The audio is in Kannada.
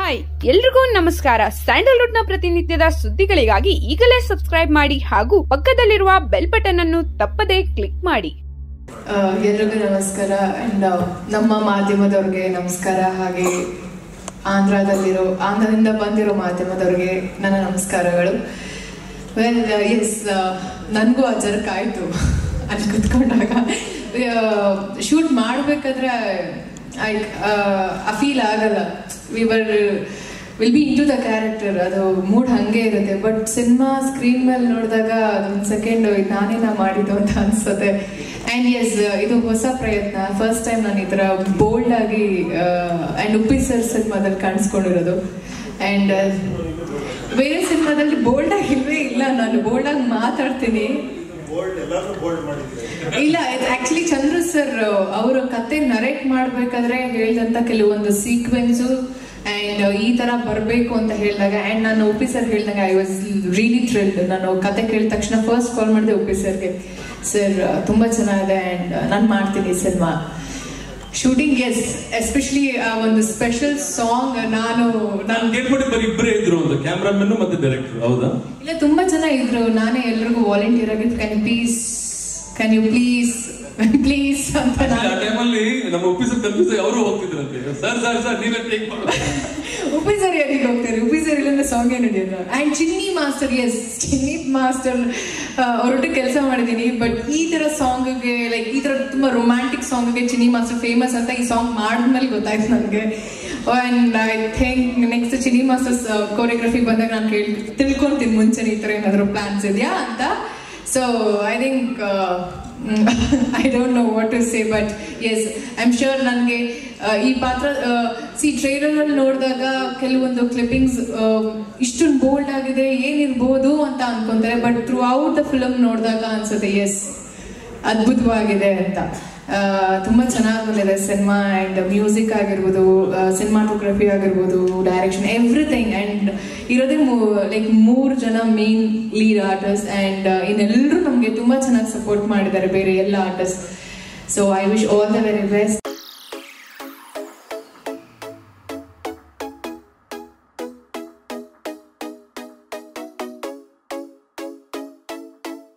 ಹಾಯ್ ಎಲ್ರಿಗೂ ನಮಸ್ಕಾರ ಸ್ಯಾಂಡಲ್ವುಡ್ ನ ಪ್ರತಿನಿತ್ಯದ ಸುದ್ದಿಗಳಿಗಾಗಿ ಈಗಲೇ ಸಬ್ಸ್ಕ್ರೈಬ್ ಮಾಡಿ ಹಾಗೂ ಪಕ್ಕದಲ್ಲಿರುವ ಬೆಲ್ ಬಟನ್ ಅನ್ನು ತಪ್ಪದೇ ಕ್ಲಿಕ್ ಮಾಡಿ ಆ, ಎಲ್ರಿಗೂ ನಮಸ್ಕಾರ ಅಂಡ್ ನಮ್ಮ ಮಾಧ್ಯಮದವ್ರಿಗೆ ನಮಸ್ಕಾರ ಹಾಗೆ ಆಂಧ್ರದಲ್ಲಿರೋ ಆಂಧ್ರದಿಂದ ಬಂದಿರೋ ಮಾಧ್ಯಮದವ್ರಿಗೆ ನನ್ನ ನಮಸ್ಕಾರಗಳು ವೆಲ್ ಎಸ್ ನನಗೂ ಆ ಜರ್ಕ್ ಆಯಿತು ಅಲ್ಲಿ ಕುತ್ಕೊಂಡಾಗ ಶೂಟ್ ಮಾಡಬೇಕಾದ್ರೆ ಐ ಆ ಫೀಲ್ ಆಗಲ್ಲ we were will be into the character ಅದು ಮೂಡ್ ಹಂಗೆ ಇರುತ್ತೆ ಬಟ್ ಸಿನಿಮಾ ಸ್ಕ್ರೀನ್ ಮೇಲೆ ನೋಡಿದಾಗ ಅದೊಂದು ಸೆಕೆಂಡ್ ನಾನೇನ ಮಾಡಿದ್ದು ಅಂತ ಅನ್ಸುತ್ತೆ ಆ್ಯಂಡ್ ಎಸ್ ಇದು ಹೊಸ ಪ್ರಯತ್ನ ಫಸ್ಟ್ ಟೈಮ್ ನಾನು ಈ ಥರ ಬೋಲ್ಡ್ ಆಗಿ ಆ್ಯಂಡ್ ಉಪ್ಪಿ ಸರ್ ಸಿನಿಮಾದಲ್ಲಿ ಕಾಣಿಸ್ಕೊಂಡಿರೋದು ಆ್ಯಂಡ್ ಬೇರೆ ಸಿನಿಮಾದಲ್ಲಿ ಬೋಲ್ಡ್ ಆಗಿಲ್ವೇ ಇಲ್ಲ ನಾನು ಬೋಲ್ಡ್ ಆಗಿ ಮಾತಾಡ್ತೀನಿ ಬೋಲ್ಡ್ ಎಲ್ಲರೂ ಬೋಲ್ಡ್ ಮಾಡಿದ್ರೆ ಇಲ್ಲ ಇದು ಆಕ್ಚುಲಿ ಚಂದ್ರು ಸರ್ ಅವರು ಕತೆ ನರೇಟ್ ಮಾಡ್ಬೇಕಾದ್ರೆ ಹೇಳ್ದಂತ ಕೆಲವೊಂದು ಸೀಕ್ವೆನ್ಸು ಅಂಡ್ ಈ ತರ ಬರಬೇಕು ಅಂತ ಹೇಳಿದಾಗ ಅಂಡ್ ನಾನು ಒಪ್ಪಿ ಸರ್ ಹೇಳಿದಾಗ ಐ ವಾಸ್ ರಿಯಲಿ ಥ್ರಿಲ್ಡ್ ನಾನು ಕತೆ ಕೇಳಿದ ತಕ್ಷಣ ಫಸ್ಟ್ ಕಾಲ್ ಮಾಡಿದೆ ಒಪ್ಪಿ ಸರ್ಗೆ ಸರ್ ತುಂಬಾ ಚೆನ್ನಾಗಿದೆ ಅಂಡ್ ನಾನು ಮಾಡ್ತೀನಿ ಸಿನಿಮಾ ಶೂಟಿಂಗ್ ಎಸ್ ಎಸ್ಪೆಷಲಿ ಒಂದು ಸ್ಪೆಷಲ್ ಸಾಂಗ್ ನಾನು ನಾನು ನಾನು ಕೇಳ್ಪಟ್ಟೆ ಬರೀ ಇಬ್ಬರೇ ಇದ್ರು ಅಂತ ಕ್ಯಾಮ್ರಾಮನ್ ಮತ್ತೆ ಡೈರೆಕ್ಟರ್ ಹೌದಾ ಇಲ್ಲ ತುಂಬಾ ಜನ ಇದ್ರು ನಾನೇ ಎಲ್ರಿಗೂ ವಾಲಂಟಿಯರ್ ಆಗಿದ್ದು can you please can you please please ಅಂತ ಆ ನಾನು ಟೈಮಲ್ಲಿ ನಮ್ಮ ಆಫೀಸರ್ ಕನ್ಫ್ಯೂಸ್ ಅವರು ಹೋಗ್ತಿದ್ರಂತೆ ಸರ್ ಸರ್ ಸರ್ ನೀವೇ ಟೇಕ್ ಮಾಡಿ ಉಪ್ಪಿ ಸರ್ ಎಲ್ಲಿಗೆ ಹೋಗ್ತಾರೆ ಉಪ್ಪಿ ಸರ್ ಇಲ್ಲಿಂದ ಸಾಂಗ್ ನಡೆಯೋದು ಅಂಡ್ ಚಿನ್ನಿ ಮಾಸ್ಟರ್ ಎಸ್ ಚಿನ್ನಿ ಮಾಸ್ಟರ್ ಅವರೊಟ್ಟಿಗೆ ಕೆಲಸ ಮಾಡಿದ್ದೀನಿ ಬಟ್ ಈ ತರ ಸಾಂಗ್ಗೆ ಲೈಕ್ ಈ ತರ ತುಂಬಾ ರೊಮ್ಯಾಂಟಿಕ್ ಸಾಂಗ್ಗೆ ಚಿನ್ನಿ ಮಾಸ್ಟರ್ ಫೇಮಸ್ ಅಂತ ಈ ಸಾಂಗ್ ಮಾಡಿದ್ಮೇಲೆ ಗೊತ್ತಾಯ್ತು ನನಗೆ and I think next Chinni masters choreography ಬಂದಾಗ ನಾನು ಕೇಳಿ ತಿಳ್ಕೊಂತೀನಿ ಮುಂಚೆ ಈ ತರ ಏನಾದ್ರು ಪ್ಲಾನ್ಸ್ ಇದೆಯಾ ಅಂತ so I think I don't know what to say but yes I am sure ನನಗೆ ಈ ಪಾತ್ರ ಸಿ ಟ್ರೈಲರ್ ಅಲ್ಲಿ ನೋಡಿದಾಗ ಕೆಲವೊಂದು ಕ್ಲಿಪ್ಪಿಂಗ್ಸ್ ಇಷ್ಟೊಂದು ಬೋಲ್ಡ್ ಆಗಿದೆ ಏನಿರ್ಬೋದು ಅಂತ ಅನ್ಕೊಂತಾರೆ but throughout the film ನೋಡಿದಾಗ ಅನ್ಸುತ್ತೆ ಎಸ್ ಅದ್ಭುತವಾಗಿದೆ ಅಂತ ಆ, ತುಂಬಾ ಚೆನ್ನಾಗಿ ಬಂದಿದೆ ಸಿನಿಮಾ ಅಂಡ್ ಮ್ಯೂಸಿಕ್ ಆಗಿರ್ಬೋದು ಸಿನಿಮಾಟೋಗ್ರಫಿ ಆಗಿರ್ಬೋದು ಡೈರೆಕ್ಷನ್ ಎವ್ರಿಥಿಂಗ್ ಅಂಡ್ ಇರೋದೇ ಲೈಕ್ ಮೂರು ಜನ ಮೇನ್ ಲೀಡ್ ಆರ್ಟಿಸ್ಟ್ ಅಂಡ್ ಇನ್ನೆಲ್ಲರೂ ನಮಗೆ ತುಂಬಾ ಚೆನ್ನಾಗಿ ಸಪೋರ್ಟ್ ಮಾಡಿದ್ದಾರೆ ಬೇರೆ ಎಲ್ಲ artist so I wish all the very best